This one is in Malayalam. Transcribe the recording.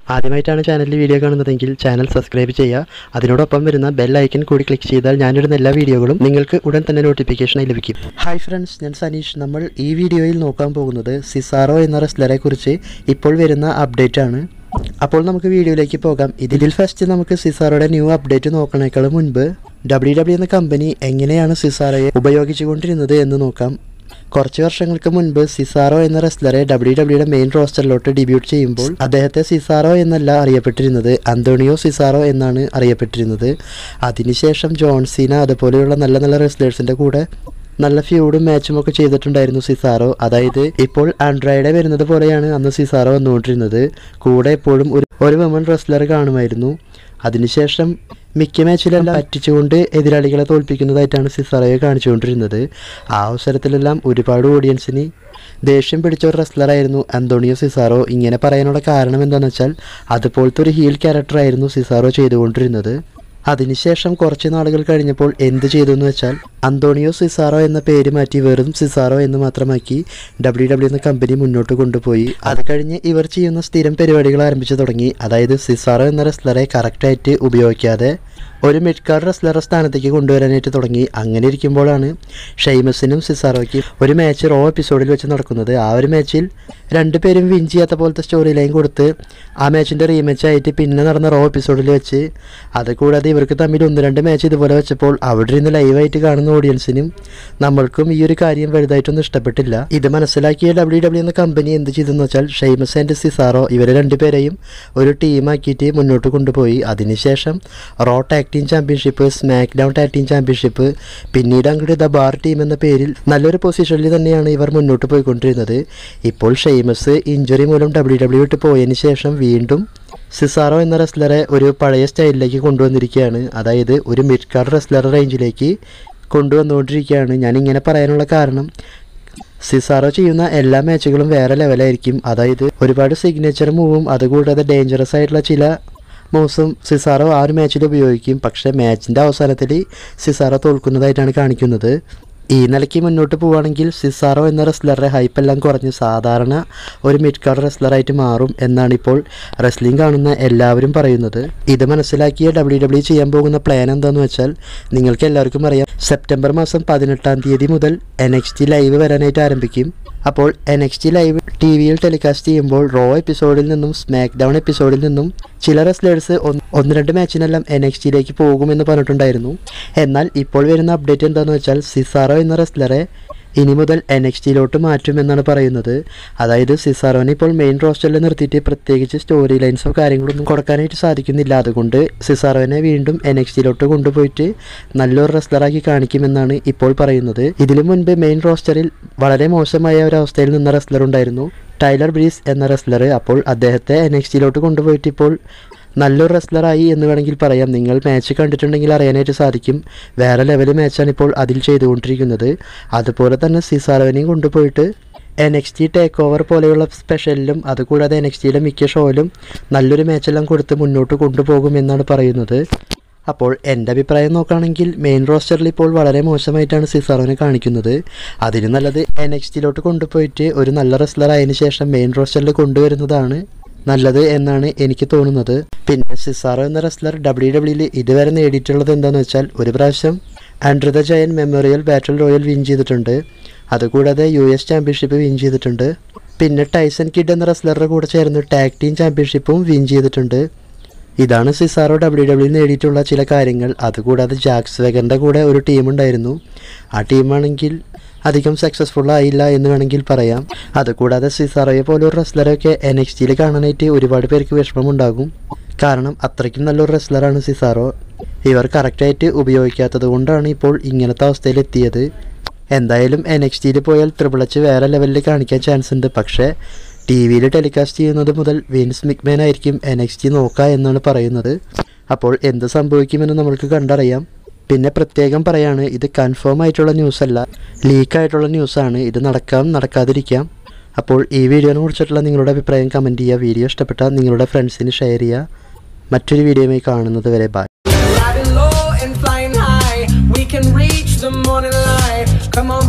ആദ്യമായിട്ടാണ് ചാനലിൽ വീഡിയോ കാണുന്നതെങ്കിൽ ചാനൽ സബ്സ്ക്രൈബ് ചെയ്യുക അതിനോടൊപ്പം വരുന്ന ബെൽ ഐക്കൺ കൂടി ക്ലിക്ക് ചെയ്താൽ ഞാനിടുന്ന എല്ലാ വീഡിയോകളും നിങ്ങൾക്ക് ഉടൻ തന്നെ നോട്ടിഫിക്കേഷനായി ലഭിക്കും ഹായ് ഫ്രണ്ട്സ് ഞാൻ സനീഷ് നമ്മൾ ഈ വീഡിയോയിൽ നോക്കാൻ പോകുന്നത് സിസാറോ എന്ന റെസ്ലറെ കുറിച്ച് ഇപ്പോൾ വരുന്ന അപ്ഡേറ്റ് ആണ് അപ്പോൾ നമുക്ക് വീഡിയോയിലേക്ക് പോകാം ഇതിൽ ഫസ്റ്റ് നമുക്ക് സിസാറോയുടെ ന്യൂ അപ്ഡേറ്റ് നോക്കണേക്കാളും മുൻപ് ഡബ്ല്യു ഡബ്ല്യു എന്ന കമ്പനി എങ്ങനെയാണ് സിസാറയെ ഉപയോഗിച്ചുകൊണ്ടിരുന്നത് എന്ന് നോക്കാം കുറച്ച് വർഷങ്ങൾക്ക് മുൻപ് സിസാറോ എന്ന റെസ്ലറെ ഡബ്ല്യു ഡബ്ല്യുടെ മെയിൻ റോസ്റ്ററിലോട്ട് ഡെബ്യൂട്ട് ചെയ്യുമ്പോൾ അദ്ദേഹത്തെ സിസാറോ എന്നല്ല അറിയപ്പെട്ടിരുന്നത് അന്തോണിയോ സിസാറോ എന്നാണ് അറിയപ്പെട്ടിരുന്നത് അതിനുശേഷം ജോൺസീന അതുപോലെയുള്ള നല്ല നല്ല റെസ്ലേഴ്സിൻ്റെ കൂടെ നല്ല ഫ്യൂഡും മാച്ചും ഒക്കെ ചെയ്തിട്ടുണ്ടായിരുന്നു സിസാറോ അതായത് ഇപ്പോൾ ആൻഡ്രോയിഡ് വരുന്നത് പോലെയാണ് അന്ന് സിസാറോ വന്നുകൊണ്ടിരുന്നത് കൂടെ എപ്പോഴും ഒരു ഒരു വിമൺ റെസ്ലർ കാണുമായിരുന്നു അതിനുശേഷം മിക്ക മാച്ചിലെല്ലാം പറ്റിച്ചുകൊണ്ട് എതിരാളികളെ തോൽപ്പിക്കുന്നതായിട്ടാണ് സിസാറോയെ കാണിച്ചുകൊണ്ടിരുന്നത് ആ അവസരത്തിലെല്ലാം ഒരുപാട് ഓഡിയൻസിന് ദേഷ്യം പിടിച്ച ഒരു റെസ്ലറായിരുന്നു അന്തോണിയോ സിസാറോ ഇങ്ങനെ പറയാനുള്ള കാരണം എന്താണെന്ന് വെച്ചാൽ അതുപോലത്തെ ഒരു ഹീൽ ക്യാരക്ടറായിരുന്നു സിസാറോ ചെയ്തുകൊണ്ടിരുന്നത് അതിനുശേഷം കുറച്ച് നാളുകൾ കഴിഞ്ഞപ്പോൾ എന്ത് ചെയ്തു എന്ന് വെച്ചാൽ അന്തോണിയോ സിസാറോ എന്ന പേര് മാറ്റി വെറും സിസാറോ എന്ന് മാത്രമാക്കി ഡബ്ല്യു ഡബ്ല്യു എന്ന കമ്പനി മുന്നോട്ട് കൊണ്ടുപോയി അത് കഴിഞ്ഞ് ഇവർ ചെയ്യുന്ന സ്ഥിരം പരിപാടികൾ ആരംഭിച്ചു തുടങ്ങി അതായത് സിസാറോ എന്ന റെസ്ലറെ കറക്റ്റായിട്ട് ഉപയോഗിക്കാതെ ഒരു മിഡ് കാർഡ് റെസ്ലറെ സ്ഥാനത്തേക്ക് കൊണ്ടുവരാനായിട്ട് തുടങ്ങി അങ്ങനെ ഇരിക്കുമ്പോഴാണ് ഷെയ്മസിനും സിസാറോയ്ക്കും ഒരു മാച്ച് റോ എപ്പിസോഡിൽ വെച്ച് നടക്കുന്നത് ആ ഒരു മാച്ചിൽ രണ്ടുപേരും വിൻ ചെയ്യാത്ത പോലത്തെ സ്റ്റോറി ലൈൻ കൊടുത്ത് ആ മാച്ചിൻ്റെ റീമാച്ച് ആയിട്ട് പിന്നെ നടന്ന റോ എപ്പിസോഡിൽ വെച്ച് അതുകൂടാതെ ഇവർക്ക് തമ്മിൽ ഒന്ന് രണ്ട് മാച്ച് ഇതുപോലെ വെച്ചപ്പോൾ അവിടെ ഇരുന്ന് ലൈവായിട്ട് കാണുന്ന ഓഡിയൻസിനും നമ്മൾക്കും ഈ ഒരു കാര്യം വലുതായിട്ടൊന്നും ഇഷ്ടപ്പെട്ടില്ല ഇത് മനസ്സിലാക്കിയ ഡബ്ല്യു ഡബ്ല്യു എന്ന കമ്പനി എന്ത് ചെയ്തെന്ന് വെച്ചാൽ ഷെയ്മസ് ആൻഡ് സിസാറോ ഇവരെ രണ്ടുപേരെയും ഒരു ടീമാക്കിയിട്ട് മുന്നോട്ട് കൊണ്ടുപോയി അതിനുശേഷം Raw tag team championship SmackDown tag team championship പിന്നീട് അങ്ങോട്ട് ദ ബാർ ടീം എന്ന പേരിൽ നല്ലൊരു പൊസിഷനിൽ തന്നെയാണ് ഇവർ മുന്നോട്ട് പോയിക്കൊണ്ടിരുന്നത് ഇപ്പോൾ ഷെയ്മസ് ഇഞ്ചുറി മൂലം ഡബ്ല്യു ഡബ്ല്യു വിട്ട് പോയതിന് ശേഷം വീണ്ടും സിസാറോ എന്ന റെസ്ലറെ ഒരു പഴയ സ്റ്റൈലിലേക്ക് കൊണ്ടുവന്നിരിക്കുകയാണ് അതായത് ഒരു മിഡ് കാർഡ് റെസ്ലർ റേഞ്ചിലേക്ക് കൊണ്ടുവന്നുകൊണ്ടിരിക്കുകയാണ് ഞാൻ ഇങ്ങനെ പറയാനുള്ള കാരണം സിസാറോ ചെയ്യുന്ന എല്ലാ മാച്ചുകളും വേറെ ലെവലായിരിക്കും അതായത് ഒരുപാട് സിഗ്നേച്ചർ മൂവും അതുകൂടാതെ ഡേഞ്ചറസ് ആയിട്ടുള്ള ചില മൂവ്സും സിസാറോ ആ ഒരു മാച്ചിൽ ഉപയോഗിക്കും പക്ഷേ മാച്ചിൻ്റെ അവസാനത്തിൽ സിസാറോ തോൽക്കുന്നതായിട്ടാണ് കാണിക്കുന്നത് ഈ നിലയ്ക്ക് മുന്നോട്ട് പോവുകയാണെങ്കിൽ സിസാറോ എന്ന റെസ്ലറുടെ ഹൈപ്പ് എല്ലാം കുറഞ്ഞ് സാധാരണ ഒരു മിഡ് കാർഡ് റെസ്ലറായിട്ട് മാറും എന്നാണ് ഇപ്പോൾ റെസ്ലിംഗ് കാണുന്ന എല്ലാവരും പറയുന്നത് ഇത് മനസ്സിലാക്കിയ ഡബ്ല്യു ഡബ്ല്യു ചെയ്യാൻ പോകുന്ന പ്ലാൻ എന്താണെന്ന് വെച്ചാൽ നിങ്ങൾക്ക് എല്ലാവർക്കും അറിയാം സെപ്റ്റംബർ മാസം പതിനെട്ടാം തീയതി മുതൽ എൻ എക്സ് ടി ലൈവ് വരാനായിട്ട് ആരംഭിക്കും അപ്പോൾ N X T live T വിയിൽ ടെലികാസ്റ്റ് ചെയ്യുമ്പോൾ റോ എപ്പിസോഡിൽ നിന്നും സ്മാക്ക് ഡൗൺ എപ്പിസോഡിൽ നിന്നും ചില റെസ്ലേഴ്സ് ഒന്ന് രണ്ട് മാച്ചിനെല്ലാം എൻ എക്സ് ടിയിലേക്ക് പോകുമെന്ന് പറഞ്ഞിട്ടുണ്ടായിരുന്നു എന്നാൽ ഇപ്പോൾ വരുന്ന അപ്ഡേറ്റ് എന്താണെന്ന് വെച്ചാൽ സിസാറോ എന്ന റെസ്ലറെ ഇനി മുതൽ എൻ എക്സ് ടിയിലോട്ട് മാറ്റുമെന്നാണ് പറയുന്നത് അതായത് സിസാറോനെ ഇപ്പോൾ മെയിൻ റോസ്റ്ററിൽ നിർത്തിയിട്ട് പ്രത്യേകിച്ച് സ്റ്റോറി ലൈൻസോ കാര്യങ്ങളൊന്നും കൊടുക്കാനായിട്ട് സാധിക്കുന്നില്ല അതുകൊണ്ട് സിസാറോനെ വീണ്ടും എൻ എക്സ് ടിയിലോട്ട് കൊണ്ടുപോയിട്ട് നല്ലൊരു റെസ്ലറാക്കി കാണിക്കുമെന്നാണ് ഇപ്പോൾ പറയുന്നത് ഇതിനു മുൻപ് മെയിൻ റോസ്റ്ററിൽ വളരെ മോശമായ ഒരു അവസ്ഥയിൽ നിന്ന റെസ്ലർ ഉണ്ടായിരുന്നു ടൈലർ ബ്രീസ് എന്ന റെസ്ലർ അപ്പോൾ അദ്ദേഹത്തെ എൻ എക്സ് ടിയിലോട്ട് കൊണ്ടുപോയിട്ട് ഇപ്പോൾ നല്ലൊരു റെസ്ലറായി എന്ന് വേണമെങ്കിൽ പറയാം നിങ്ങൾ മാച്ച് കണ്ടിട്ടുണ്ടെങ്കിൽ അറിയാനായിട്ട് സാധിക്കും വേറെ ലെവൽ മാച്ചാണ് ഇപ്പോൾ അതിൽ ചെയ്തുകൊണ്ടിരിക്കുന്നത് അതുപോലെ തന്നെ സിസാറോനെയും കൊണ്ടുപോയിട്ട് N X T take over പോലെയുള്ള സ്പെഷ്യലിലും അതുകൂടാതെ എൻ എക്സ് ടിയിലെ മിക്ക ഷോയിലും നല്ലൊരു മാച്ചെല്ലാം കൊടുത്ത് മുന്നോട്ട് കൊണ്ടുപോകുമെന്നാണ് പറയുന്നത് അപ്പോൾ എൻ്റെ അഭിപ്രായം നോക്കുകയാണെങ്കിൽ മെയിൻ റോസ്റ്ററിൽ ഇപ്പോൾ വളരെ മോശമായിട്ടാണ് സിസാറോനെ കാണിക്കുന്നത് അതിന് നല്ലത് എൻ എക്സ് ടിയിലോട്ട് കൊണ്ടുപോയിട്ട് ഒരു നല്ല റെസ്ലർ ആയതിനു ശേഷം മെയിൻ റോസ്റ്ററിൽ കൊണ്ടുവരുന്നതാണ് നല്ലത് എന്നാണ് എനിക്ക് തോന്നുന്നത് പിന്നെ സിസാറോ എന്ന റെസ്ലർ ഡബ്ല്യു ഡബ്ല്യൂയിൽ ഇതുവരെ നേടിയിട്ടുള്ളത് എന്താണെന്ന് വെച്ചാൽ ഒരു പ്രാവശ്യം Andre the Giant memorial battle royal win ചെയ്തിട്ടുണ്ട് അതുകൂടാതെ യു എസ് ചാമ്പ്യൻഷിപ്പ് വിൻ ചെയ്തിട്ടുണ്ട് പിന്നെ ടൈസൺ കിഡ് എന്ന റെസ്ലറുടെ കൂടെ ചേർന്ന് ടാഗ് ടീം ചാമ്പ്യൻഷിപ്പും വിൻ ചെയ്തിട്ടുണ്ട് ഇതാണ് സിസാറോ ഡബ്ല്യു ഡബ്ല്യു നേടിയിട്ടുള്ള ചില കാര്യങ്ങൾ അതുകൂടാതെ ജാക്സ് വെഗറിൻ്റെ കൂടെ ഒരു ടീമുണ്ടായിരുന്നു ആ ടീമാണെങ്കിൽ അധികം സക്സസ്ഫുൾ ആയില്ല എന്ന് വേണമെങ്കിൽ പറയാം അതുകൂടാതെ സിസാറോയെ പോലെ ഒരു റെസ്ലറൊക്കെ എൻ എക്സ് ടിയിൽ കാണാനായിട്ട് ഒരുപാട് പേർക്ക് വിഷമമുണ്ടാകും കാരണം അത്രയ്ക്കും നല്ലൊരു റെസ്ലറാണ് സിസാറോ ഇവർ കറക്റ്റായിട്ട് ഉപയോഗിക്കാത്തത് കൊണ്ടാണ് ഇപ്പോൾ ഇങ്ങനത്തെ അവസ്ഥയിൽ എത്തിയത് എന്തായാലും എൻ എക്സ് ടിയിൽ പോയാൽ ട്രിപ്പിൾ എച്ച് വേറെ ലെവലിൽ കാണിക്കാൻ ചാൻസ് ഉണ്ട് പക്ഷേ ടി വിയിൽ ടെലികാസ്റ്റ് ചെയ്യുന്നത് മുതൽ വിൻസ് മിക്മാൻ ആയിരിക്കും എൻ എക്സ് ടി നോക്കുക എന്നാണ് പറയുന്നത് അപ്പോൾ എന്ത് സംഭവിക്കുമെന്ന് നമ്മൾക്ക് കണ്ടറിയാം പിന്നെ പ്രത്യേകം പറയാണ് ഇത് കൺഫേം ആയിട്ടുള്ള ന്യൂസ് അല്ല ലീക്കായിട്ടുള്ള ന്യൂസാണ് ഇത് നടക്കാം നടക്കാതിരിക്കാം അപ്പോൾ ഈ വീഡിയോനെ കുറിച്ചിട്ടുള്ള നിങ്ങളുടെ അഭിപ്രായം കമൻറ്റ് ചെയ്യുക വീഡിയോ ഇഷ്ടപ്പെട്ടാൽ നിങ്ങളുടെ ഫ്രണ്ട്സിന് ഷെയർ ചെയ്യുക മറ്റൊരു വീഡിയോയുമായി കാണുന്നത് വരെ bye Riding low and flying high, we can reach the morning light. Come on,